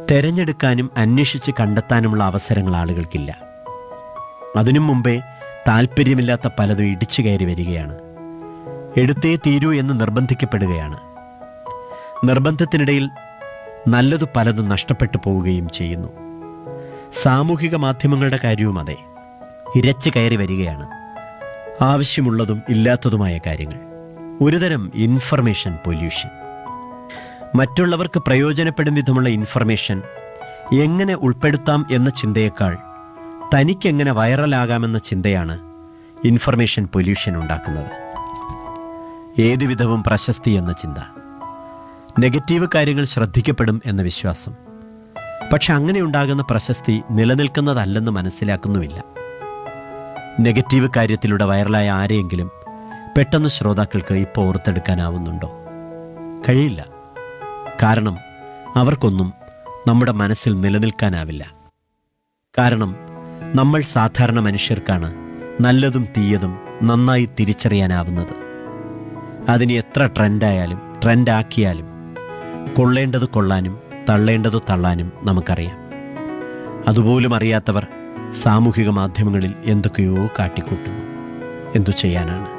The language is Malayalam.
തെരഞ്ഞെടുക്കാനും അന്വേഷിച്ച് കണ്ടെത്താനുമുള്ള അവസരങ്ങൾ ആളുകൾക്കില്ല അതിനു മുമ്പേ താല്പര്യമില്ലാത്ത പലതും ഇടിച്ചു കയറി വരികയാണ് എടുത്തേ തീരൂ എന്ന് നിർബന്ധിക്കപ്പെടുകയാണ് നിർബന്ധത്തിനിടയിൽ നല്ലതു പലതും നഷ്ടപ്പെട്ടു പോവുകയും ചെയ്യുന്നു സാമൂഹിക മാധ്യമങ്ങളുടെ കാര്യവും അതെ ഇരച്ചു കയറി വരികയാണ് ആവശ്യമുള്ളതും ഇല്ലാത്തതുമായ കാര്യങ്ങൾ ഒരുതരം ഇൻഫർമേഷൻ പൊല്യൂഷൻ മറ്റുള്ളവർക്ക് പ്രയോജനപ്പെടും വിധമുള്ള ഇൻഫർമേഷൻ എങ്ങനെ ഉൾപ്പെടുത്താം എന്ന ചിന്തയേക്കാൾ തനിക്കെങ്ങനെ വൈറലാകാമെന്ന ചിന്തയാണ് ഇൻഫർമേഷൻ പൊല്യൂഷൻ ഉണ്ടാക്കുന്നത് ഏതുവിധവും പ്രശസ്തി എന്ന ചിന്ത നെഗറ്റീവ് കാര്യങ്ങൾ ശ്രദ്ധിക്കപ്പെടും എന്ന വിശ്വാസം പക്ഷെ അങ്ങനെ ഉണ്ടാകുന്ന പ്രശസ്തി നിലനിൽക്കുന്നതല്ലെന്ന് മനസ്സിലാക്കുന്നുമില്ല നെഗറ്റീവ് കാര്യത്തിലൂടെ വൈറലായ ആരെയെങ്കിലും പെട്ടെന്ന് ശ്രോതാക്കൾക്ക് ഇപ്പോൾ ഓർത്തെടുക്കാനാവുന്നുണ്ടോ കഴിയില്ല കാരണം അവർക്കൊന്നും നമ്മുടെ മനസ്സിൽ നിലനിൽക്കാനാവില്ല കാരണം നമ്മൾ സാധാരണ മനുഷ്യർക്കാണ് നല്ലതും തീയതും നന്നായി തിരിച്ചറിയാനാവുന്നത് അതിന് എത്ര ട്രെൻഡായാലും ട്രെൻഡാക്കിയാലും കൊള്ളേണ്ടത് കൊള്ളാനും തള്ളേണ്ടത് തള്ളാനും നമുക്കറിയാം അതുപോലും അറിയാത്തവർ സാമൂഹിക മാധ്യമങ്ങളിൽ എന്തൊക്കെയോ കാട്ടിക്കൂട്ടുന്നു എന്തു ചെയ്യാനാണ്